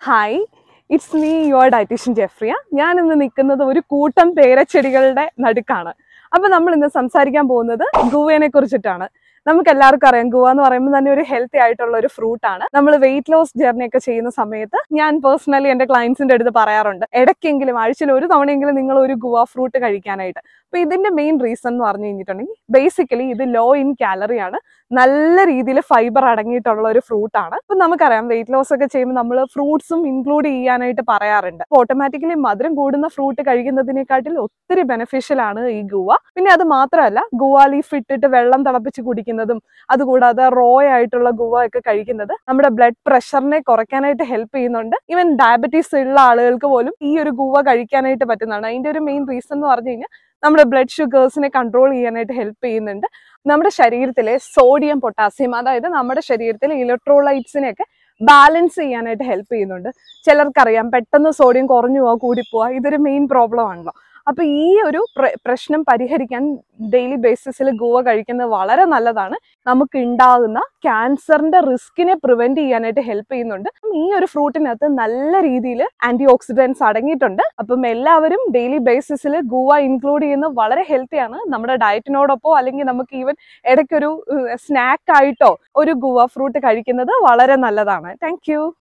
hi it's me your dietitian Jefriya ഞാൻ ഇന്ന് നിൽക്കുന്നത് ഒരു കൂട്ടം പേരച്ചെടികളുടെ നടുക്കാണ് അപ്പൊ നമ്മൾ ഇന്ന് സംസാരിക്കാൻ പോകുന്നത് ഗുവേനെ കുറിച്ചിട്ടാണ് നമുക്ക് എല്ലാവർക്കും അറിയാം ഗുവ എന്ന് പറയുമ്പോൾ തന്നെ ഒരു ഹെൽത്തി ആയിട്ടുള്ള ഒരു ഫ്രൂട്ട് ആണ് നമ്മൾ വെയിറ്റ് ലോസ് ജേർണി ഒക്കെ ചെയ്യുന്ന സമയത്ത് ഞാൻ പേഴ്സണലി എന്റെ ക്ലയൻസിന്റെ അടുത്ത് പറയാറുണ്ട് ഇടയ്ക്കെങ്കിലും ആഴ്ചയിൽ ഒരു തവണയെങ്കിലും നിങ്ങൾ ഒരു ഗുവ ഫ്രൂട്ട് കഴിക്കാനായിട്ട് അപ്പൊ ഇതിന്റെ മെയിൻ റീസൺ എന്ന് പറഞ്ഞു കഴിഞ്ഞിട്ടുണ്ടെങ്കിൽ ബേസിക്കലി ഇത് ലോ ഇൻ കാലറി ആണ് നല്ല രീതിയിൽ ഫൈബർ അടങ്ങിയിട്ടുള്ള ഒരു ഫ്രൂട്ട് ആണ് അപ്പൊ നമുക്കറിയാം വെയിറ്റ് ലോസ് ഒക്കെ ചെയ്യുമ്പോൾ നമ്മൾ ഫ്രൂട്ട്സും ഇൻക്ലൂഡ് ചെയ്യാനായിട്ട് പറയാറുണ്ട് ഓട്ടോമാറ്റിക്കലി മധുരം കൂടുന്ന ഫ്രൂട്ട് കഴിക്കുന്നതിനെക്കാട്ടിൽ ഒത്തിരി ബെനിഫിഷ്യൽ ആണ് ഈ ഗുവ പിന്നെ അത് മാത്രമല്ല ഗുവ ലീഫ് ഇട്ടിട്ട് വെള്ളം തിളപ്പിച്ച് കുടിക്കുന്നതും അതുകൂടാതെ റോ ആയിട്ടുള്ള ഗുവ ഒക്കെ കഴിക്കുന്നത് നമ്മുടെ ബ്ലഡ് പ്രഷറിനെ കുറയ്ക്കാനായിട്ട് ഹെൽപ്പ് ചെയ്യുന്നുണ്ട് ഈവൻ ഡയബറ്റീസ് ഉള്ള ആളുകൾക്ക് പോലും ഈ ഒരു ഗുവ കഴിക്കാനായിട്ട് പറ്റുന്നതാണ് അതിന്റെ ഒരു മെയിൻ റീസൺ എന്ന് പറഞ്ഞു കഴിഞ്ഞാൽ നമ്മുടെ ബ്ലഡ് ഷുഗേഴ്സിനെ കൺട്രോൾ ചെയ്യാനായിട്ട് ഹെൽപ്പ് ചെയ്യുന്നുണ്ട് നമ്മുടെ ശരീരത്തിലെ സോഡിയം പൊട്ടാസ്യം അതായത് നമ്മുടെ ശരീരത്തിലെ ഇലക്ട്രോലൈറ്റ്സിനെ ഒക്കെ ബാലൻസ് ചെയ്യാനായിട്ട് ഹെൽപ്പ് ചെയ്യുന്നുണ്ട് ചിലർക്കറിയാം പെട്ടെന്ന് സോഡിയം കുറഞ്ഞു പോവാ കൂടിപ്പോവാ ഇതൊരു മെയിൻ പ്രോബ്ലം ആണല്ലോ അപ്പൊ ഈ ഒരു പ്ര- പ്രശ്നം പരിഹരിക്കാൻ ഡെയിലി ബേസിസിൽ ഗുവ കഴിക്കുന്നത് വളരെ നല്ലതാണ് നമുക്ക് ഉണ്ടാകുന്ന ക്യാൻസറിന്റെ റിസ്കിനെ പ്രിവെന്റ് ചെയ്യാനായിട്ട് ഹെൽപ്പ് ചെയ്യുന്നുണ്ട് അപ്പം ഈ ഒരു ഫ്രൂട്ടിനകത്ത് നല്ല രീതിയിൽ ആന്റി ഓക്സിഡൻസ് അടങ്ങിയിട്ടുണ്ട് അപ്പം എല്ലാവരും ഡെയിലി ബേസിസിൽ ഗുവ ഇൻക്ലൂഡ് ചെയ്യുന്നത് വളരെ ഹെൽത്തിയാണ് നമ്മുടെ ഡയറ്റിനോടൊപ്പം അല്ലെങ്കിൽ നമുക്ക് ഈവൻ ഇടയ്ക്കൊരു സ്നാക്ക് ആയിട്ടോ ഒരു ഗുവ ഫ്രൂട്ട് കഴിക്കുന്നത് വളരെ നല്ലതാണ് താങ്ക്